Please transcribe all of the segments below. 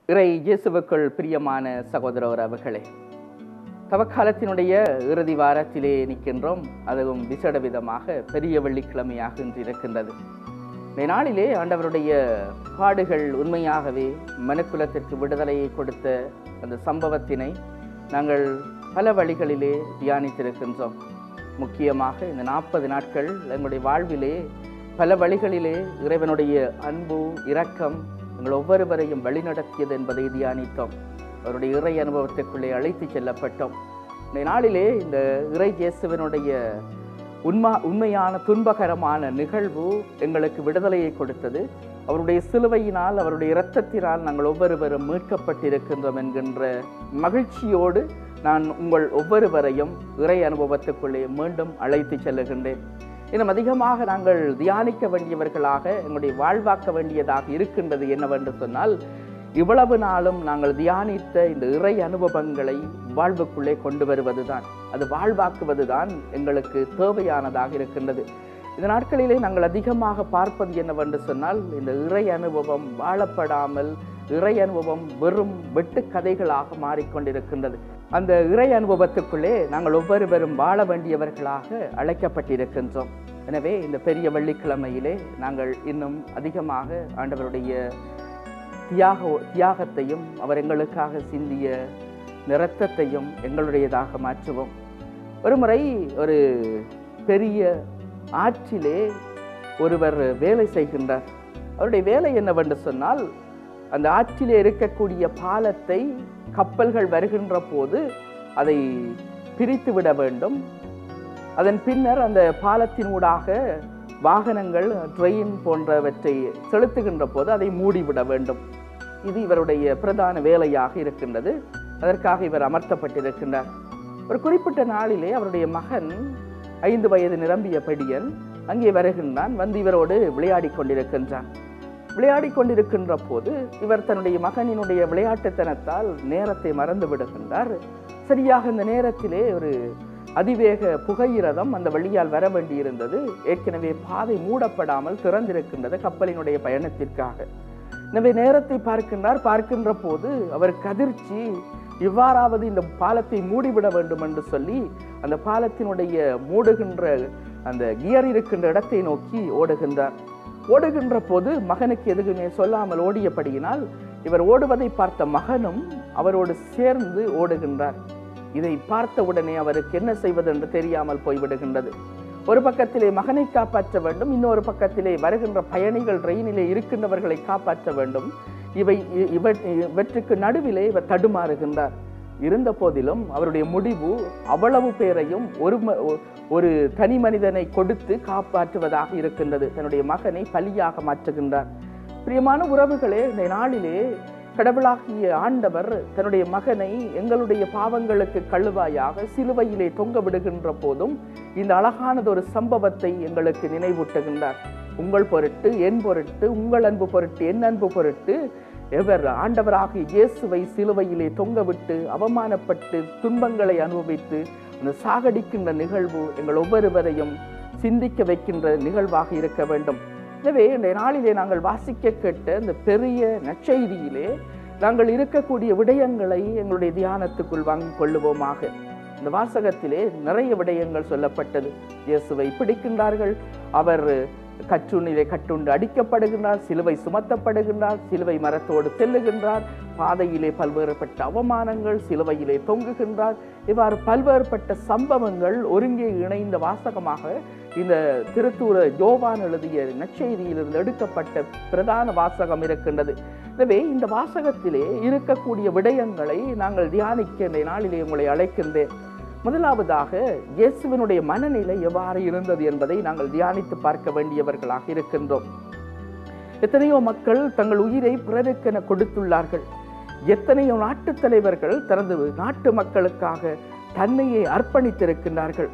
இறை இயேசுவுக்குள் பிரியமான சகோதர உறவுகளே தவக்காலத்தினுடைய இறுதி வாரத்திலே நிற்கின்றோம் அதுவும் விசேட விதமாக பெரிய வெள்ளிக்கிழமையாக இன்று இருக்கின்றது இந்த நாளிலே ஆண்டவருடைய பாடுகள் உண்மையாகவே மனுக்குலத்திற்கு விடுதலையை கொடுத்த அந்த சம்பவத்தினை நாங்கள் பல வழிகளிலே தியானித்திருக்கின்றோம் முக்கியமாக இந்த நாற்பது நாட்கள் எங்களுடைய வாழ்விலே பல வழிகளிலே இறைவனுடைய அன்பு இரக்கம் எங்கள் ஒவ்வொருவரையும் வழிநடத்தியது என்பதை தியானித்தோம் அவருடைய இறை அனுபவத்திற்குள்ளே அழைத்து செல்லப்பட்டோம் இந்த நாளிலே இந்த இறை இயேசுவினுடைய உண்மா உண்மையான துன்பகரமான நிகழ்வு எங்களுக்கு விடுதலையை கொடுத்தது அவருடைய சிலுவையினால் அவருடைய இரத்தத்தினால் நாங்கள் ஒவ்வொருவரும் மீட்கப்பட்டிருக்கின்றோம் என்கின்ற மகிழ்ச்சியோடு நான் உங்கள் ஒவ்வொருவரையும் இறை அனுபவத்துக்குள்ளே மீண்டும் அழைத்து செல்லுகின்றேன் இன்னும் அதிகமாக நாங்கள் தியானிக்க வேண்டியவர்களாக எங்களுடைய வாழ்வாக்க வேண்டியதாக இருக்கின்றது என்னவென்று சொன்னால் இவ்வளவு நாளும் நாங்கள் தியானித்த இந்த இறை அனுபவங்களை வாழ்வுக்குள்ளே கொண்டு வருவதுதான் அது வாழ்வாக்குவதுதான் எங்களுக்கு தேவையானதாக இருக்கின்றது இந்த நாட்களிலே நாங்கள் அதிகமாக பார்ப்பது என்னவென்று சொன்னால் இந்த இறை அனுபவம் வாழப்படாமல் இறை அனுபவம் வெறும் வெட்டு கதைகளாக மாறிக்கொண்டிருக்கின்றது அந்த இறை அனுபவத்துக்குள்ளே நாங்கள் ஒவ்வொருவரும் வாழ வேண்டியவர்களாக அழைக்கப்பட்டிருக்கின்றோம் எனவே இந்த பெரிய வெள்ளிக்கிழமையிலே நாங்கள் இன்னும் அதிகமாக ஆண்டவருடைய தியாக தியாகத்தையும் அவர் எங்களுக்காக சிந்திய நிறத்தத்தையும் எங்களுடையதாக மாற்றுவோம் ஒரு முறை ஒரு பெரிய ஆற்றிலே ஒருவர் வேலை செய்கின்றார் அவருடைய வேலை என்னவென்று சொன்னால் அந்த ஆற்றிலே இருக்கக்கூடிய பாலத்தை கப்பல்கள் வருகின்ற போது அதை பிரித்து விட வேண்டும் அதன் பின்னர் அந்த பாலத்தினூடாக வாகனங்கள் ட்ரெயின் போன்றவற்றை செலுத்துகின்ற போது அதை மூடிவிட வேண்டும் இது இவருடைய பிரதான வேலையாக இருக்கின்றது அதற்காக இவர் அமர்த்தப்பட்டிருக்கின்றார் ஒரு குறிப்பிட்ட நாளிலே அவருடைய மகன் ஐந்து வயது நிரம்பிய படியன் அங்கே வருகின்றான் வந்து இவரோடு விளையாடி கொண்டிருக்கின்றான் விளையாடி கொண்டிருக்கின்ற போது இவர் தன்னுடைய மகனினுடைய விளையாட்டுத்தனத்தால் நேரத்தை மறந்து விடுகின்றார் சரியாக இந்த நேரத்திலே ஒரு அதிவேக புகையிரதம் அந்த வழியால் வர வேண்டியிருந்தது ஏற்கனவே பாதை மூடப்படாமல் திறந்திருக்கின்றது கப்பலினுடைய பயணத்திற்காக எனவே நேரத்தை பார்க்கின்றார் பார்க்கின்ற போது அவருக்கு அதிர்ச்சி இவ்வாறாவது இந்த பாலத்தை மூடிவிட வேண்டும் என்று சொல்லி அந்த பாலத்தினுடைய மூடுகின்ற அந்த கியர் இருக்கின்ற இடத்தை நோக்கி ஓடுகின்றார் ஓடுகின்ற போது மகனுக்கு எதுவுமே சொல்லாமல் ஓடியபடியினால் இவர் ஓடுவதை பார்த்த மகனும் அவரோடு சேர்ந்து ஓடுகின்றார் இதை பார்த்த உடனே அவருக்கு என்ன செய்வதென்று தெரியாமல் போய்விடுகின்றது ஒரு பக்கத்திலே மகனை காப்பாற்ற வேண்டும் இன்னொரு பக்கத்திலே வருகின்ற பயணிகள் ரயிலிலே இருக்கின்றவர்களை காப்பாற்ற வேண்டும் இவை இவற்றுக்கு நடுவிலே இவர் தடுமாறுகின்றார் இருந்த போதிலும் அவருடைய முடிவு அவ்வளவு பேரையும் ஒரு ஒரு தனி மனிதனை கொடுத்து காப்பாற்றுவதாக இருக்கின்றது தன்னுடைய மகனை பலியாக மாற்றுகின்றார் பிரியமான உறவுகளே இந்த நாளிலே கடவுளாகிய ஆண்டவர் தன்னுடைய மகனை எங்களுடைய பாவங்களுக்கு கழுவாயாக சிலுவையிலே தொங்க விடுகின்ற போதும் இந்த அழகானதொரு சம்பவத்தை எங்களுக்கு நினைவூட்டுகின்றார் உங்கள் பொருட்டு என் பொருட்டு உங்கள் அன்பு பொருட்டு என் அன்பு பொருட்டு எவர் ஆண்டவராகிய இயேசுவை சிலுவையிலே தொங்கவிட்டு அவமானப்பட்டு துன்பங்களை அனுபவித்து அந்த சாகடிக்கின்ற நிகழ்வு எங்கள் ஒவ்வொருவரையும் சிந்திக்க வைக்கின்ற நிகழ்வாக இருக்க வேண்டும் எனவே இந்த நாளிலே நாங்கள் வாசிக்க கேட்ட இந்த பெரிய நற்செய்தியிலே நாங்கள் இருக்கக்கூடிய விடயங்களை எங்களுடைய தியானத்துக்குள் வாங்கிக் கொள்ளுவோமாக இந்த வாசகத்திலே நிறைய விடயங்கள் சொல்லப்பட்டது இயேசுவை பிடிக்கின்றார்கள் அவர் கற்றுணிலே கட்டுண்டு அடிக்கப்படுகின்றார் சிலுவை சுமத்தப்படுகின்றார் சிலுவை மரத்தோடு செல்லுகின்றார் பாதையிலே பல்வேறுபட்ட அவமானங்கள் சிலுவையிலே தொங்குகின்றார் இவ்வாறு பல்வேறுபட்ட சம்பவங்கள் ஒருங்கே இணைந்த வாசகமாக இந்த திருத்தூர யோவான் எழுதிய நற்செய்தியிலிருந்து எடுக்கப்பட்ட பிரதான வாசகம் இருக்கின்றது எனவே இந்த வாசகத்திலே இருக்கக்கூடிய விடயங்களை நாங்கள் தியானிக்க இந்த நாளிலே உங்களை அழைக்கின்றேன் முதலாவதாக இயேசுவினுடைய மனநிலை எவ்வாறு இருந்தது என்பதை நாங்கள் தியானித்து பார்க்க வேண்டியவர்களாக இருக்கின்றோம் எத்தனையோ மக்கள் தங்கள் உயிரை பிறருக்கென கொடுத்துள்ளார்கள் எத்தனையோ நாட்டு தலைவர்கள் தனது நாட்டு மக்களுக்காக தன்னையை அர்ப்பணித்திருக்கின்றார்கள்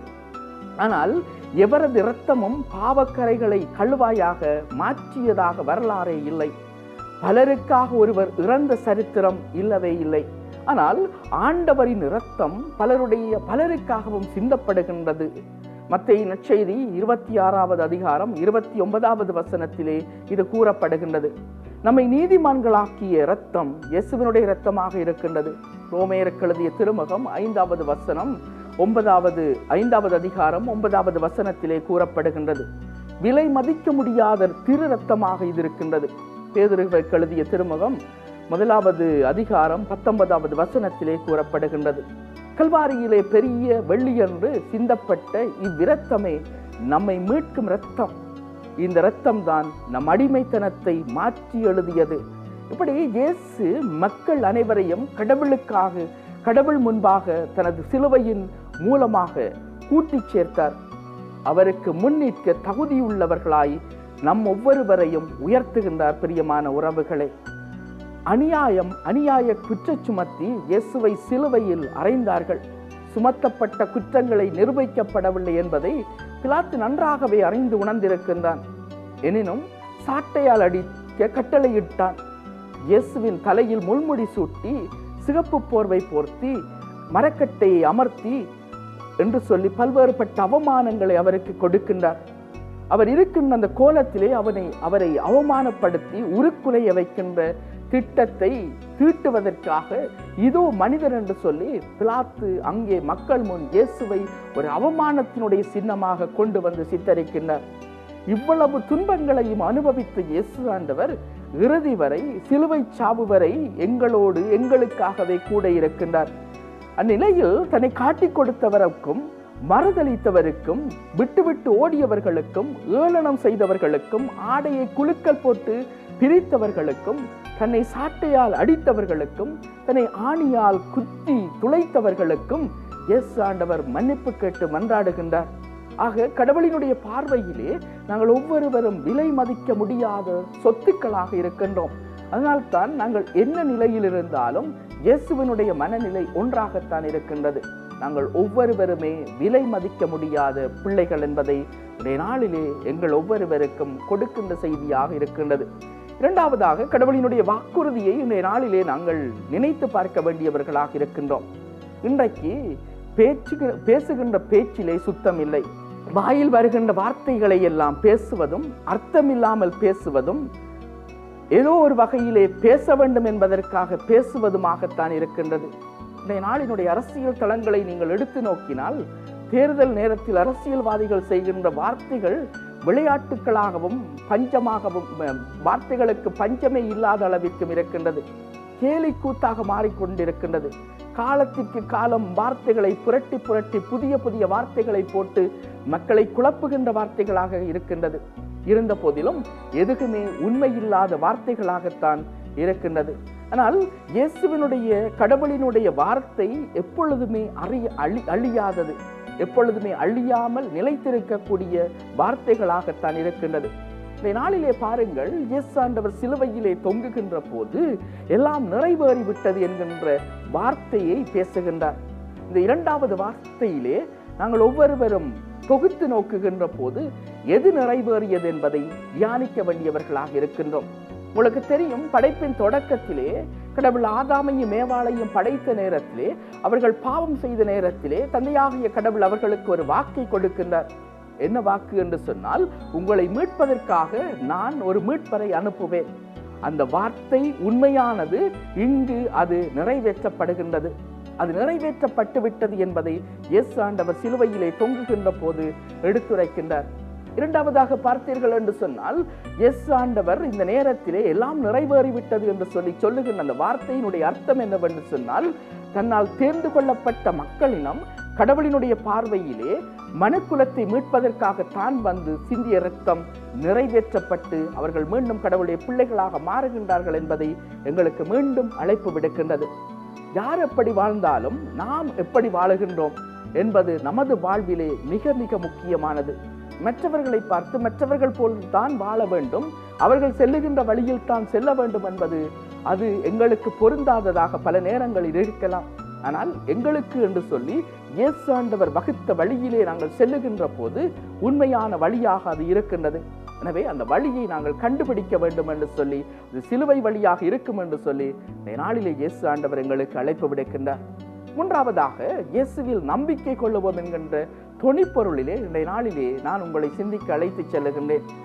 ஆனால் எவரது இரத்தமும் பாவக்கரைகளை கழுவாயாக மாற்றியதாக வரலாறே இல்லை பலருக்காக ஒருவர் இறந்த சரித்திரம் இல்லவே இல்லை ஆனால் ஆண்டவரின் இரத்தம் பலருடைய பலருக்காகவும் சிந்தப்படுகின்றது மத்திய நற்செய்தி இருபத்தி ஆறாவது அதிகாரம் இருபத்தி ஒன்பதாவது வசனத்திலே இது கூறப்படுகின்றது நம்மை நீதிமான்களாக்கிய இரத்தம் இயேசுவினுடைய இரத்தமாக இருக்கின்றது ரோமையருக்கு எழுதிய திருமுகம் ஐந்தாவது வசனம் ஒன்பதாவது ஐந்தாவது அதிகாரம் ஒன்பதாவது வசனத்திலே கூறப்படுகின்றது விலை மதிக்க முடியாத திரு ரத்தமாக இது இருக்கின்றது பேதுருவுக்கு எழுதிய திருமுகம் முதலாவது அதிகாரம் பத்தொன்பதாவது வசனத்திலே கூறப்படுகின்றது கல்வாரியிலே பெரிய வெள்ளியன்று சிந்தப்பட்ட இவ்விரத்தமே நம்மை மீட்கும் இரத்தம் இந்த இரத்தம் தான் நம் அடிமைத்தனத்தை மாற்றி எழுதியது இப்படி இயேசு மக்கள் அனைவரையும் கடவுளுக்காக கடவுள் முன்பாக தனது சிலுவையின் மூலமாக கூட்டிச் சேர்த்தார் அவருக்கு முன்னிற்க தகுதியுள்ளவர்களாய் நம் ஒவ்வொருவரையும் உயர்த்துகின்றார் பிரியமான உறவுகளே அநியாயம் அநியாய குற்றச் சுமத்தி இயேசுவை சிலுவையில் அறைந்தார்கள் சுமத்தப்பட்ட குற்றங்களை நிரூபிக்கப்படவில்லை என்பதை பிலாத்து நன்றாகவே அறிந்து உணர்ந்திருக்கின்றான் எனினும் சாட்டையால் அடிக்க கட்டளையிட்டான் இயேசுவின் தலையில் முள்முடி சூட்டி சிகப்பு போர்வை போர்த்தி மரக்கட்டையை அமர்த்தி என்று சொல்லி பல்வேறுபட்ட அவமானங்களை அவருக்கு கொடுக்கின்றார் அவர் இருக்கின்ற அந்த கோலத்திலே அவனை அவரை அவமானப்படுத்தி உருக்குலைய வைக்கின்ற திட்டத்தை தீட்டுவதற்காக இதோ மனிதர் என்று சொல்லி பிலாத்து அங்கே மக்கள் முன் இயேசுவை ஒரு அவமானத்தினுடைய சின்னமாக கொண்டு வந்து சித்தரிக்கின்றார் இவ்வளவு துன்பங்களையும் அனுபவித்த இயேசு ஆண்டவர் இறுதி வரை சிலுவை சாவு வரை எங்களோடு எங்களுக்காகவே கூட இருக்கின்றார் அந்நிலையில் தன்னை காட்டிக் கொடுத்தவருக்கும் மறுதளித்தவருக்கும் விட்டுவிட்டு ஓடியவர்களுக்கும் ஏளனம் செய்தவர்களுக்கும் ஆடையை குலுக்கல் போட்டு பிரித்தவர்களுக்கும் தன்னை சாட்டையால் அடித்தவர்களுக்கும் தன்னை ஆணியால் குத்தி துளைத்தவர்களுக்கும் எஸ் ஆண்டவர் மன்னிப்பு கேட்டு மன்றாடுகின்றார் ஆக கடவுளினுடைய பார்வையிலே நாங்கள் ஒவ்வொருவரும் விலை மதிக்க முடியாத சொத்துக்களாக இருக்கின்றோம் அதனால்தான் நாங்கள் என்ன நிலையில் இருந்தாலும் இயேசுவினுடைய மனநிலை ஒன்றாகத்தான் இருக்கின்றது நாங்கள் ஒவ்வொருவருமே விலை மதிக்க முடியாத பிள்ளைகள் என்பதை இன்றைய நாளிலே எங்கள் ஒவ்வொருவருக்கும் கொடுக்கின்ற செய்தியாக இருக்கின்றது இரண்டாவதாக கடவுளினுடைய வாக்குறுதியை இன்றைய நாளிலே நாங்கள் நினைத்து பார்க்க வேண்டியவர்களாக இருக்கின்றோம் இன்றைக்கு பேச்சு பேசுகின்ற பேச்சிலே சுத்தம் இல்லை வாயில் வருகின்ற வார்த்தைகளை எல்லாம் பேசுவதும் அர்த்தமில்லாமல் பேசுவதும் ஏதோ ஒரு வகையிலே பேச வேண்டும் என்பதற்காக பேசுவதுமாகத்தான் இருக்கின்றது இன்றைய நாளினுடைய அரசியல் தளங்களை நீங்கள் எடுத்து நோக்கினால் தேர்தல் நேரத்தில் அரசியல்வாதிகள் செய்கின்ற வார்த்தைகள் விளையாட்டுக்களாகவும் பஞ்சமாகவும் அஹ், வார்த்தைகளுக்கு பஞ்சமே இல்லாத அளவிற்கும் இருக்கின்றது கேலி கூத்தாக மாறிக்கொண்டிருக்கின்றது காலத்திற்கு காலம் வார்த்தைகளை புரட்டி புரட்டி புதிய புதிய வார்த்தைகளை போட்டு மக்களை குழப்புகின்ற வார்த்தைகளாக இருக்கின்றது இருந்த போதிலும் எதுக்குமே உண்மையில்லாத வார்த்தைகளாகத்தான் இருக்கின்றது ஆனால் இயேசுவினுடைய கடவுளினுடைய வார்த்தை எப்பொழுதுமே அறிய அழி அழியாதது எப்பொழுதுமே அழியாமல் நிலைத்திருக்கக்கூடிய வார்த்தைகளாகத்தான் இருக்கின்றது இந்த நாளிலே பாருங்கள் இயேசு ஆண்டவர் சிலுவையிலே தொங்குகின்ற போது எல்லாம் நிறைவேறிவிட்டது என்கின்ற வார்த்தையை பேசுகின்றார் இந்த இரண்டாவது வார்த்தையிலே நாங்கள் ஒவ்வொருவரும் தொகுத்து நோக்குகின்ற போது எது நிறைவேறியது என்பதை தியானிக்க வேண்டியவர்களாக இருக்கின்றோம் உங்களுக்கு தெரியும் படைப்பின் தொடக்கத்திலே கடவுள் ஆதாமையும் மேவாளையும் படைத்த நேரத்திலே அவர்கள் பாவம் செய்த நேரத்திலே தந்தையாகிய கடவுள் அவர்களுக்கு ஒரு வாக்கை கொடுக்கின்றார் என்ன வாக்கு என்று சொன்னால் உங்களை மீட்பதற்காக நான் ஒரு மீட்பரை அனுப்புவேன் அந்த வார்த்தை உண்மையானது இங்கு அது நிறைவேற்றப்படுகின்றது அது நிறைவேற்றப்பட்டு விட்டது என்பதை இயேசு ஆண்டவர் சிலுவையிலே தொங்குகின்ற போது எடுத்துரைக்கின்றார் இரண்டாவதாக பார்த்தீர்கள் என்று சொன்னால் எஸ் ஆண்டவர் இந்த நேரத்திலே எல்லாம் நிறைவேறிவிட்டது என்று சொல்லி சொல்லுகின்ற அந்த வார்த்தையினுடைய அர்த்தம் என்னவென்று சொன்னால் தன்னால் தேர்ந்து கொள்ளப்பட்ட மக்களினம் கடவுளினுடைய பார்வையிலே மனுக்குலத்தை மீட்பதற்காக தான் வந்து சிந்திய ரத்தம் நிறைவேற்றப்பட்டு அவர்கள் மீண்டும் கடவுளுடைய பிள்ளைகளாக மாறுகின்றார்கள் என்பதை எங்களுக்கு மீண்டும் அழைப்பு விடுக்கின்றது யார் எப்படி வாழ்ந்தாலும் நாம் எப்படி வாழுகின்றோம் என்பது நமது வாழ்விலே மிக மிக முக்கியமானது மற்றவர்களை பார்த்து மற்றவர்கள் போல் தான் வாழ வேண்டும் அவர்கள் செல்லுகின்ற வழியில் தான் செல்ல வேண்டும் என்பது அது எங்களுக்கு பொருந்தாததாக பல நேரங்களில் இருக்கலாம் ஆனால் எங்களுக்கு என்று சொல்லி இயேசு ஆண்டவர் வகுத்த வழியிலே நாங்கள் செல்லுகின்ற போது உண்மையான வழியாக அது இருக்கின்றது எனவே அந்த வழியை நாங்கள் கண்டுபிடிக்க வேண்டும் என்று சொல்லி இது சிலுவை வழியாக இருக்கும் என்று சொல்லி இந்த நாளிலே இயேசு ஆண்டவர் எங்களுக்கு அழைப்பு விடுக்கின்றார் மூன்றாவதாக இயேசுவில் நம்பிக்கை கொள்ளுவோம் என்கின்ற தொனிப்பொருளிலே இன்றைய நாளிலே நான் உங்களை சிந்திக்க அழைத்து செல்லுகின்றேன்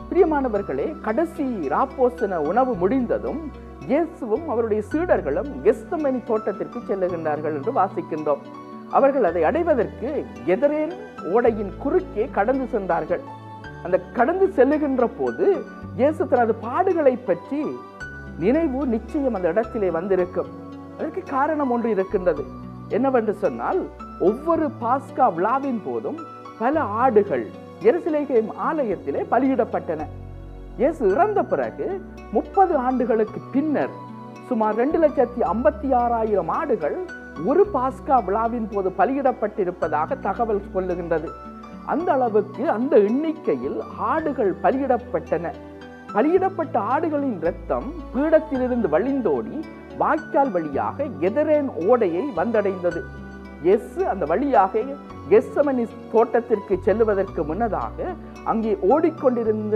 பிரியமானவர்களே கடைசி ராப்போசன உணவு முடிந்ததும் இயேசுவும் அவருடைய சீடர்களும் கெஸ்தமனி தோட்டத்திற்கு செல்லுகின்றார்கள் என்று வாசிக்கின்றோம் அவர்கள் அதை அடைவதற்கு எதிரேன் ஓடையின் குறுக்கே கடந்து சென்றார்கள் அந்த கடந்து செல்லுகின்ற போது இயேசு தனது பாடுகளை பற்றி நினைவு நிச்சயம் அந்த இடத்திலே வந்திருக்கும் அதற்கு காரணம் ஒன்று இருக்கின்றது என்னவென்று சொன்னால் ஒவ்வொரு பாஸ்கா விழாவின் போதும் பல ஆடுகள் எருசலேம் ஆலயத்திலே பலியிடப்பட்டன இயேசு இறந்த பிறகு முப்பது ஆண்டுகளுக்கு பின்னர் சுமார் ரெண்டு லட்சத்தி ஐம்பத்தி ஆறாயிரம் ஆடுகள் ஒரு பாஸ்கா விழாவின் போது பலியிடப்பட்டிருப்பதாக தகவல் சொல்லுகின்றது அந்த அளவுக்கு அந்த எண்ணிக்கையில் ஆடுகள் பலியிடப்பட்டன பலியிடப்பட்ட ஆடுகளின் இரத்தம் பீடத்திலிருந்து வழிந்தோடி வாய்க்கால் வழியாக எதிரேன் ஓடையை வந்தடைந்தது எஸ் அந்த வழியாக கெஸ்ஸமனி தோட்டத்திற்கு செல்லுவதற்கு முன்னதாக அங்கே ஓடிக்கொண்டிருந்த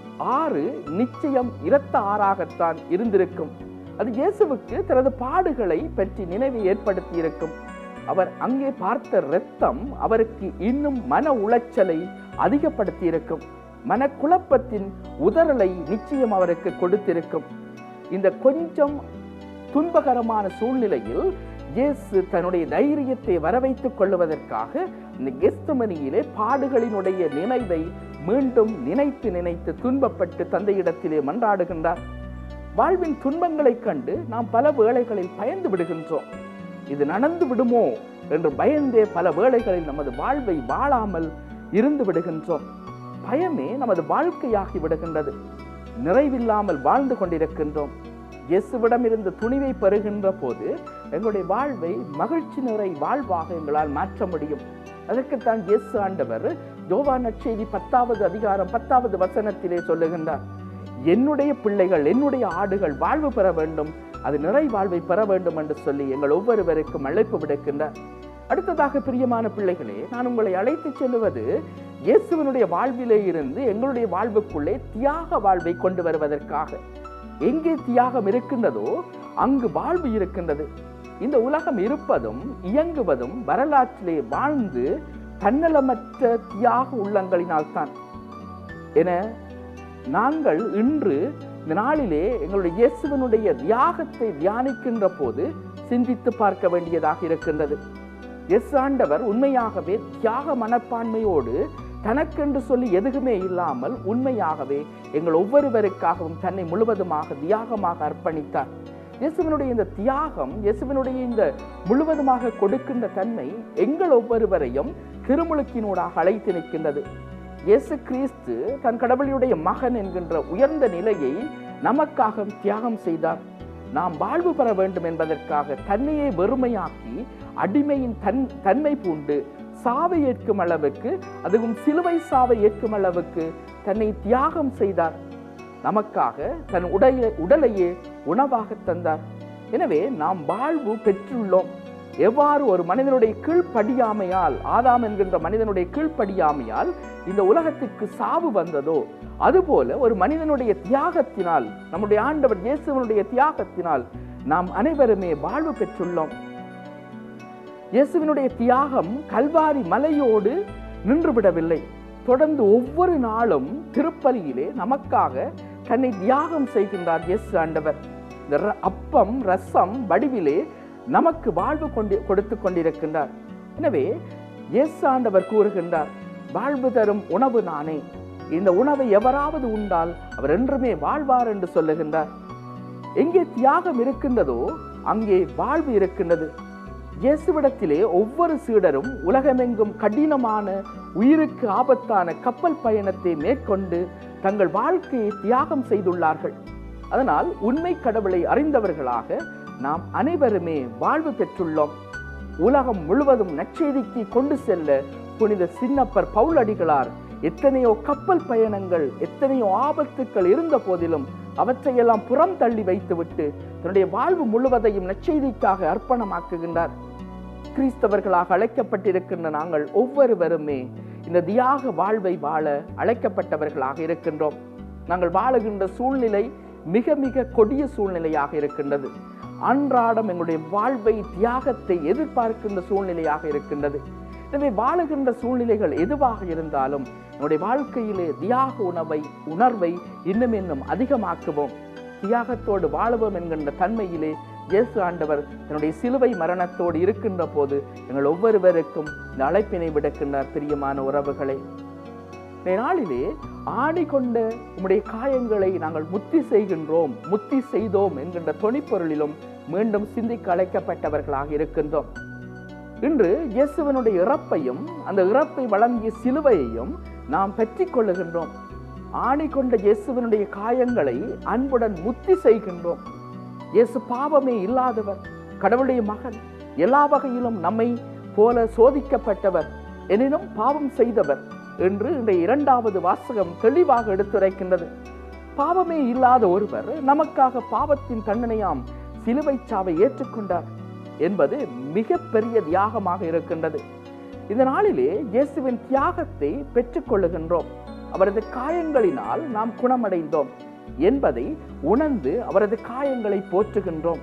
ஆறு நிச்சயம் இரத்த ஆறாகத்தான் இருந்திருக்கும் அது இயேசுவுக்கு தனது பாடுகளை பற்றி நினைவை ஏற்படுத்தி இருக்கும் அவர் அங்கே பார்த்த இரத்தம் அவருக்கு இன்னும் மன உளைச்சலை அதிகப்படுத்தி இருக்கும் மனக்குழப்பத்தின் உதறலை நிச்சயம் அவருக்கு கொடுத்திருக்கும் இந்த கொஞ்சம் துன்பகரமான சூழ்நிலையில் இயேசு தன்னுடைய தைரியத்தை வரவைத்துக் கொள்வதற்காக இந்த கெஸ்தமனியிலே பாடுகளினுடைய நினைவை மீண்டும் நினைத்து நினைத்து துன்பப்பட்டு தந்தையிடத்திலே மன்றாடுகின்றார் வாழ்வின் துன்பங்களைக் கண்டு நாம் பல வேளைகளில் பயந்து விடுகின்றோம் இது நடந்து விடுமோ என்று பயந்தே பல வேளைகளில் நமது வாழ்வை வாழாமல் இருந்து விடுகின்றோம் பயமே நமது வாழ்க்கையாகி விடுகின்றது நிறைவில்லாமல் வாழ்ந்து கொண்டிருக்கின்றோம் இயேசுவிடம் இருந்து துணிவை பெறுகின்ற போது எங்களுடைய வாழ்வை மகிழ்ச்சி நிறை வாழ்வாக எங்களால் மாற்ற முடியும் அதற்குத்தான் இயேசு ஆண்டவர் யோவா நற்செய்தி பத்தாவது அதிகாரம் பத்தாவது வசனத்திலே சொல்லுகின்றார் என்னுடைய பிள்ளைகள் என்னுடைய ஆடுகள் வாழ்வு பெற வேண்டும் அது நிறை வாழ்வை பெற வேண்டும் என்று சொல்லி எங்கள் ஒவ்வொருவருக்கும் அழைப்பு விடுக்கின்றார் அடுத்ததாக பிரியமான பிள்ளைகளே நான் உங்களை அழைத்துச் செல்லுவது இயேசுவனுடைய வாழ்விலே இருந்து எங்களுடைய வாழ்வுக்குள்ளே தியாக வாழ்வை கொண்டு வருவதற்காக எங்கே தியாகம் இருக்கின்றதோ அங்கு வாழ்வு இருக்கின்றது இந்த உலகம் இருப்பதும் இயங்குவதும் வரலாற்றிலே வாழ்ந்து தன்னலமற்ற தியாக உள்ளங்களினால் தான் என நாங்கள் இன்று இந்த நாளிலே எங்களுடைய இயேசுவனுடைய தியாகத்தை தியானிக்கின்ற போது சிந்தித்து பார்க்க வேண்டியதாக இருக்கின்றது எஸ் ஆண்டவர் உண்மையாகவே தியாக மனப்பான்மையோடு தனக்கென்று சொல்லி எதுவுமே இல்லாமல் உண்மையாகவே எங்கள் ஒவ்வொருவருக்காகவும் தன்னை முழுவதுமாக தியாகமாக அர்ப்பணித்தார் இயேசுவினுடைய இந்த தியாகம் இயேசுவினுடைய இந்த முழுவதுமாக கொடுக்கின்ற தன்மை எங்கள் ஒவ்வொருவரையும் திருமுழுக்கினூடாக அழைத்து நிற்கின்றது இயேசு கிறிஸ்து தன் கடவுளுடைய மகன் என்கின்ற உயர்ந்த நிலையை நமக்காக தியாகம் செய்தார் நாம் வாழ்வு பெற வேண்டும் என்பதற்காக தன்னையே வெறுமையாக்கி அடிமையின் தன் தன்மை பூண்டு சாவை ஏற்கும் அளவுக்கு அதுவும் சிலுவை சாவை ஏற்கும் அளவுக்கு தன்னை தியாகம் செய்தார் நமக்காக தன் உடைய உடலையே உணவாக தந்தார் எனவே நாம் வாழ்வு பெற்றுள்ளோம் எவ்வாறு ஒரு மனிதனுடைய கீழ்ப்படியாமையால் ஆதாம் என்கின்ற மனிதனுடைய கீழ்ப்படியாமையால் இந்த உலகத்திற்கு சாவு வந்ததோ அதுபோல ஒரு மனிதனுடைய தியாகத்தினால் நம்முடைய ஆண்டவர் இயேசுவனுடைய தியாகத்தினால் நாம் அனைவருமே வாழ்வு பெற்றுள்ளோம் இயேசுவினுடைய தியாகம் கல்வாரி மலையோடு நின்றுவிடவில்லை தொடர்ந்து ஒவ்வொரு நாளும் திருப்பலியிலே நமக்காக தன்னை தியாகம் செய்கின்றார் இயேசு ஆண்டவர் இந்த ர- அப்பம் ரசம் வடிவிலே நமக்கு வாழ்வு கொண்டு கொடுத்து கொண்டிருக்கின்றார் எனவே இயேசு ஆண்டவர் கூறுகின்றார் வாழ்வு தரும் உணவு நானே இந்த உணவை எவராவது உண்டால் அவர் என்றுமே வாழ்வார் என்று சொல்லுகின்றார் எங்கே தியாகம் இருக்கின்றதோ அங்கே வாழ்வு இருக்கின்றது இயேசுவிடத்திலே ஒவ்வொரு சீடரும் உலகமெங்கும் கடினமான உயிருக்கு ஆபத்தான கப்பல் பயணத்தை மேற்கொண்டு தங்கள் வாழ்க்கையை தியாகம் செய்துள்ளார்கள் அதனால் உண்மை கடவுளை அறிந்தவர்களாக நாம் அனைவருமே வாழ்வு பெற்றுள்ளோம் உலகம் முழுவதும் நற்செய்திக்கு கொண்டு செல்ல புனித சின்னப்பர் பவுலடிகளார் எத்தனையோ கப்பல் பயணங்கள் எத்தனையோ ஆபத்துக்கள் இருந்த போதிலும் அவற்றையெல்லாம் புறம் தள்ளி வைத்துவிட்டு தன்னுடைய வாழ்வு முழுவதையும் நற்செய்திக்காக அர்ப்பணமாக்குகின்றார் கிறிஸ்தவர்களாக அழைக்கப்பட்டிருக்கின்ற நாங்கள் ஒவ்வொருவருமே இந்த தியாக வாழ்வை வாழ அழைக்கப்பட்டவர்களாக இருக்கின்றோம் நாங்கள் வாழுகின்ற சூழ்நிலை மிக மிக கொடிய சூழ்நிலையாக இருக்கின்றது அன்றாடம் எங்களுடைய வாழ்வை தியாகத்தை எதிர்பார்க்கின்ற சூழ்நிலையாக இருக்கின்றது எனவே வாழுகின்ற சூழ்நிலைகள் எதுவாக இருந்தாலும் நம்முடைய வாழ்க்கையிலே தியாக உணவை உணர்வை இன்னும் இன்னும் அதிகமாக்குவோம் தியாகத்தோடு வாழுவோம் என்கின்ற தன்மையிலே இயேசு ஆண்டவர் தன்னுடைய சிலுவை மரணத்தோடு இருக்கின்ற போது எங்கள் ஒவ்வொருவருக்கும் இந்த அழைப்பினை விடுக்கின்றார் பிரியமான உறவுகளை இந்த நாளிலே ஆணி கொண்ட உம்முடைய காயங்களை நாங்கள் முத்தி செய்கின்றோம் முத்தி செய்தோம் என்கின்ற தொனிப்பொருளிலும் மீண்டும் சிந்திக்க அழைக்கப்பட்டவர்களாக இருக்கின்றோம் இன்று இயேசுவனுடைய இறப்பையும் அந்த இறப்பை வழங்கிய சிலுவையையும் நாம் பெற்றுக் கொள்ளுகின்றோம் ஆணி கொண்ட இயேசுவனுடைய காயங்களை அன்புடன் முத்தி செய்கின்றோம் இயேசு பாவமே இல்லாதவர் கடவுளுடைய மகன் எல்லா வகையிலும் நம்மை போல சோதிக்கப்பட்டவர் எனினும் பாவம் செய்தவர் என்று இன்றைய இரண்டாவது வாசகம் தெளிவாக எடுத்துரைக்கின்றது பாவமே இல்லாத ஒருவர் நமக்காக பாவத்தின் தண்டனையாம் சிலுவை சாவை ஏற்றுக்கொண்டார் என்பது மிகப்பெரிய தியாகமாக இருக்கின்றது இந்த நாளிலே இயேசுவின் தியாகத்தை பெற்றுக்கொள்ளுகின்றோம் அவரது காயங்களினால் நாம் குணமடைந்தோம் என்பதை உணர்ந்து அவரது காயங்களை போற்றுகின்றோம்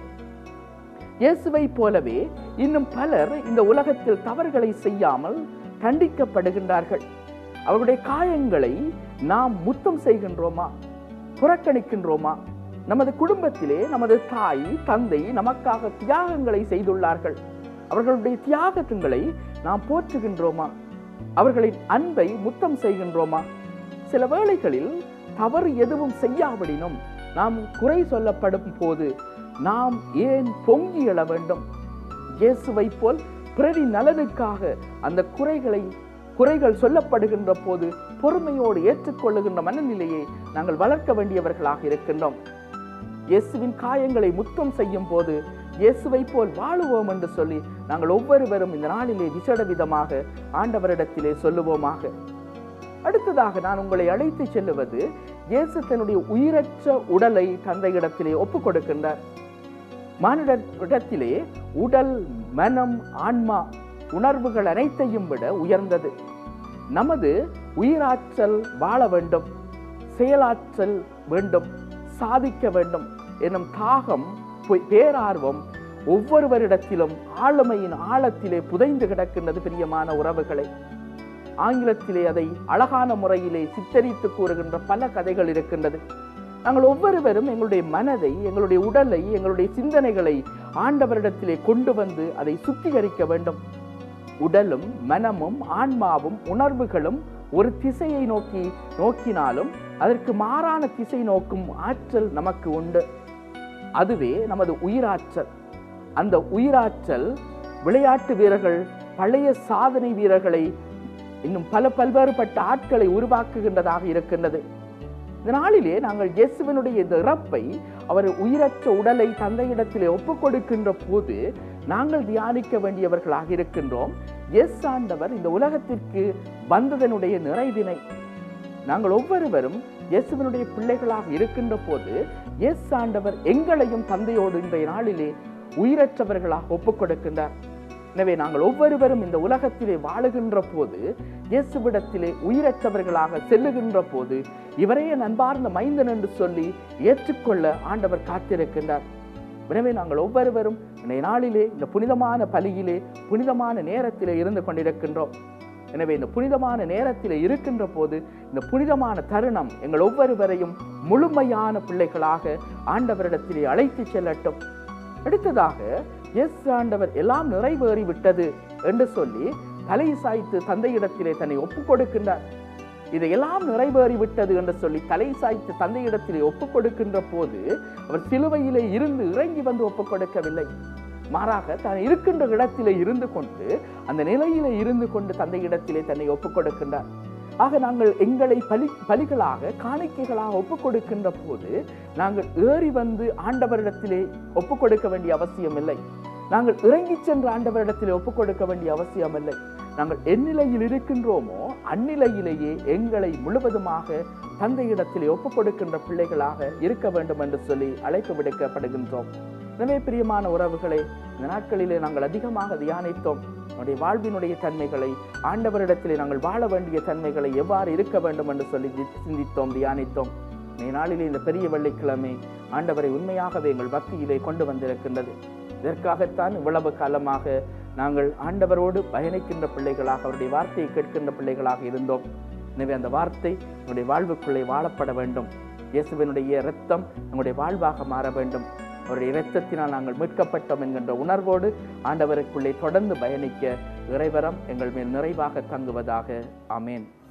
இயேசுவை போலவே இன்னும் பலர் இந்த உலகத்தில் தவறுகளை செய்யாமல் தண்டிக்கப்படுகின்றார்கள் அவருடைய காயங்களை நாம் முத்தம் செய்கின்றோமா புறக்கணிக்கின்றோமா நமது குடும்பத்திலே நமது தாய் தந்தை நமக்காக தியாகங்களை செய்துள்ளார்கள் அவர்களுடைய தியாகத்துங்களை நாம் போற்றுகின்றோமா அவர்களின் அன்பை முத்தம் செய்கின்றோமா சில வேளைகளில் தவறு எதுவும் செய்யாவிடினும் நாம் குறை சொல்லப்படும் போது நாம் ஏன் பொங்கி எழ வேண்டும் இயேசுவை போல் பிறவி நலனுக்காக அந்த குறைகளை குறைகள் சொல்லப்படுகின்ற போது பொறுமையோடு ஏற்றுக்கொள்ளுகின்ற மனநிலையை நாங்கள் வளர்க்க வேண்டியவர்களாக இருக்கின்றோம் இயேசுவின் காயங்களை முத்தம் செய்யும் போது இயேசுவை போல் வாழுவோம் என்று சொல்லி நாங்கள் ஒவ்வொருவரும் இந்த நாளிலே விசேட விதமாக ஆண்டவரிடத்திலே சொல்லுவோமாக அடுத்ததாக நான் உங்களை அழைத்து செல்லுவது இயேசு தன்னுடைய உயிரற்ற உடலை தந்தையிடத்திலே ஒப்புக் கொடுக்கின்றார் மானிடத்திலே உடல் மனம் ஆன்மா உணர்வுகள் அனைத்தையும் விட உயர்ந்தது நமது உயிராற்றல் வாழ வேண்டும் செயலாற்றல் வேண்டும் சாதிக்க வேண்டும் எனும் தாகம் பொய்- பேரார்வம் ஒவ்வொருவரிடத்திலும் ஆளுமையின் ஆழத்திலே புதைந்து கிடக்கின்றது பிரியமான உறவுகளை ஆங்கிலத்திலே அதை அழகான முறையிலே சித்தரித்து கூறுகின்ற பல கதைகள் இருக்கின்றது நாங்கள் ஒவ்வொருவரும் எங்களுடைய மனதை எங்களுடைய உடலை எங்களுடைய சிந்தனைகளை ஆண்டவரிடத்திலே கொண்டு வந்து அதை சுத்திகரிக்க வேண்டும் உடலும் மனமும் ஆன்மாவும் உணர்வுகளும் ஒரு திசையை நோக்கி நோக்கினாலும் அதற்கு மாறான திசை நோக்கும் ஆற்றல் நமக்கு உண்டு அதுவே நமது உயிராற்றல் அந்த உயிராற்றல் விளையாட்டு வீரர்கள் பழைய சாதனை வீரர்களை இன்னும் பல பல்வேறுபட்ட ஆட்களை உருவாக்குகின்றதாக இருக்கின்றது இந்த நாளிலே நாங்கள் இயேசுவினுடைய இந்த இறப்பை அவர் உயிரற்ற உடலை தந்தையிடத்திலே ஒப்புக் கொடுக்கின்ற போது நாங்கள் தியானிக்க வேண்டியவர்களாக இருக்கின்றோம் எஸ் ஆண்டவர் இந்த உலகத்திற்கு வந்ததனுடைய நிறைவினை நாங்கள் ஒவ்வொருவரும் இயேசுவினுடைய பிள்ளைகளாக இருக்கின்ற போது எஸ் ஆண்டவர் எங்களையும் தந்தையோடு இன்றைய நாளிலே உயிரற்றவர்களாக ஒப்புக் கொடுக்கின்றார் எனவே நாங்கள் ஒவ்வொருவரும் இந்த உலகத்திலே வாழுகின்ற போது இயேசுவிடத்திலே உயிரற்றவர்களாக செல்லுகின்ற போது இவரையே நண்பார்ந்த மைந்தன் என்று சொல்லி ஏற்றுக்கொள்ள ஆண்டவர் காத்திருக்கின்றார் எனவே நாங்கள் ஒவ்வொருவரும் இந்த நாளிலே இந்த புனிதமான பலியிலே புனிதமான நேரத்திலே இருந்து கொண்டிருக்கின்றோம் எனவே இந்த புனிதமான நேரத்திலே இருக்கின்ற போது இந்த புனிதமான தருணம் எங்கள் ஒவ்வொருவரையும் முழுமையான பிள்ளைகளாக ஆண்டவரிடத்திலே அழைத்து செல்லட்டும் அடுத்ததாக எஸ் ஆண்டவர் எல்லாம் நிறைவேறி விட்டது என்று சொல்லி தலை சாய்த்து தந்தையிடத்திலே தன்னை ஒப்புக் கொடுக்கின்றார் இதையெல்லாம் நிறைவேறி விட்டது என்று சொல்லி தலை சாய்த்து தந்தையிடத்திலே ஒப்புக் கொடுக்கின்ற போது அவர் சிலுவையிலே இருந்து இறங்கி வந்து ஒப்புக் கொடுக்கவில்லை மாறாக தான் இருக்கின்ற இடத்திலே இருந்து கொண்டு அந்த நிலையிலே இருந்து கொண்டு தந்தையிடத்திலே தன்னை ஒப்புக் கொடுக்கின்றார் ஆக நாங்கள் எங்களை பலி பலிகளாக காணிக்கைகளாக ஒப்புக் கொடுக்கின்ற போது நாங்கள் ஏறி வந்து ஆண்டவரிடத்திலே ஒப்புக் கொடுக்க வேண்டிய அவசியம் இல்லை நாங்கள் இறங்கிச் சென்ற ஆண்டவரிடத்திலே ஒப்புக் கொடுக்க வேண்டிய அவசியம் இல்லை நாங்கள் எந்நிலையில் இருக்கின்றோமோ அந்நிலையிலேயே எங்களை முழுவதுமாக தந்தையிடத்திலே ஒப்புக் கொடுக்கின்ற பிள்ளைகளாக இருக்க வேண்டும் என்று சொல்லி அழைப்பு விடுக்கப்படுகின்றோம் எனவே பிரியமான உறவுகளை இந்த நாட்களிலே நாங்கள் அதிகமாக தியானித்தோம் நம்முடைய வாழ்வினுடைய தன்மைகளை ஆண்டவரிடத்திலே நாங்கள் வாழ வேண்டிய தன்மைகளை எவ்வாறு இருக்க வேண்டும் என்று சொல்லி தி- சிந்தித்தோம் தியானித்தோம் இந்த நாளிலே இந்த பெரிய வெள்ளிக்கிழமை ஆண்டவரை உண்மையாகவே எங்கள் பக்தியிலே கொண்டு வந்திருக்கின்றது இதற்காகத்தான் இவ்வளவு காலமாக நாங்கள் ஆண்டவரோடு பயணிக்கின்ற பிள்ளைகளாக அவருடைய வார்த்தையை கேட்கின்ற பிள்ளைகளாக இருந்தோம் எனவே அந்த வார்த்தை நம்முடைய வாழ்வுக்குள்ளே வாழப்பட வேண்டும் இயேசுவினுடைய இரத்தம் நம்முடைய வாழ்வாக மாற வேண்டும் அவருடைய இரத்தத்தினால் நாங்கள் மீட்கப்பட்டோம் என்கின்ற உணர்வோடு ஆண்டவருக்குள்ளே தொடர்ந்து பயணிக்க இறைவரம் எங்கள் மேல் நிறைவாக தங்குவதாக ஆமேன்